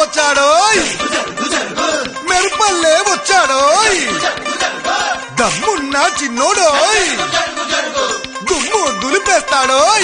వచ్చాడోయ్ మెరుపల్లే వచ్చాడోయ్ దమ్మున్న చిన్నోడోయ్ దుమ్ము దులిపేస్తాడోయ్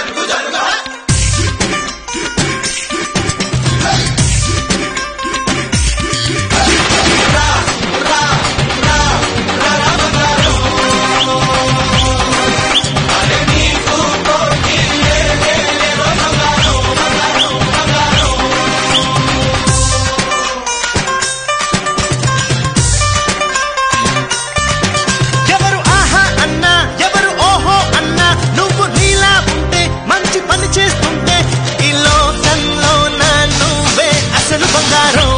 ఎవరు ఆహా అన్నా ఎవరు ఓహో అన్నా నువ్వు నీలా ఉంటే మంచి పని చేస్తుంటే ఈ లోకంలో నా నువ్వే అసలు బంగారం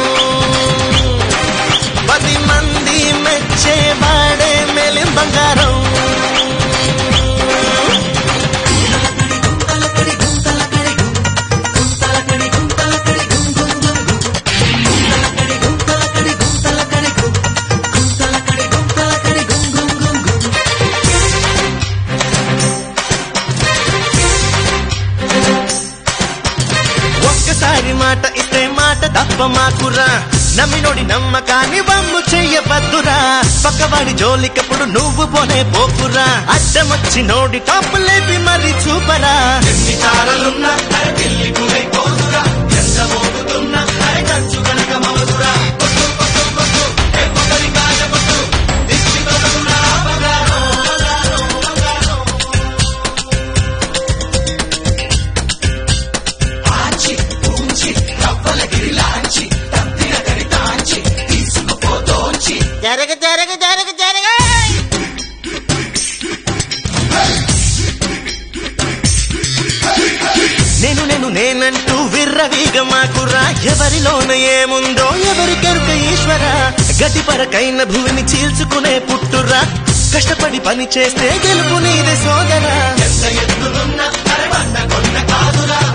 పది మంది మెచ్చేవాడే మేలిం బంగారం ఒక్కసారి మాట ఇస్తే మాట తప్ప మాకురా నమ్మినోడి నమ్మకాన్ని వమ్ము చెయ్యవద్దురా పక్కవాడి జోలికప్పుడు నువ్వు పోనే పోకురా అడ్డమొచ్చి నోడి టాపు లేపి మరి చూపరా ఎన్ని తారలున్నా పెళ్లి పోదురా ఎంత మోగుతున్నా అరే కంచు కనుక మోదురా కొట్టు, కొట్టు, కొట్టు, ఏ పొగరి కాజపట్టు, దిష్టి తొలగురా బంగారం, బంగారం, బంగారం. ఆచి పూంచి రవ్వలగిరి లాంచి తప్పిన కరి తాంచి తీసుకుపోతోంచి జరగ జరగ జరగ జరగ నేను నేను నేనంటూ విర్రవీగ మాకురా ఎవరిలోన ఏముందో ఎవరికెరుక ఈశ్వర గతి పరకైన భూమిని చీల్చుకునే పుట్టురా కష్టపడి పని చేస్తే గెలుపు నీదే సోదరా ఎంత ఎత్తులున్నా అరవండ కొండ కాదురా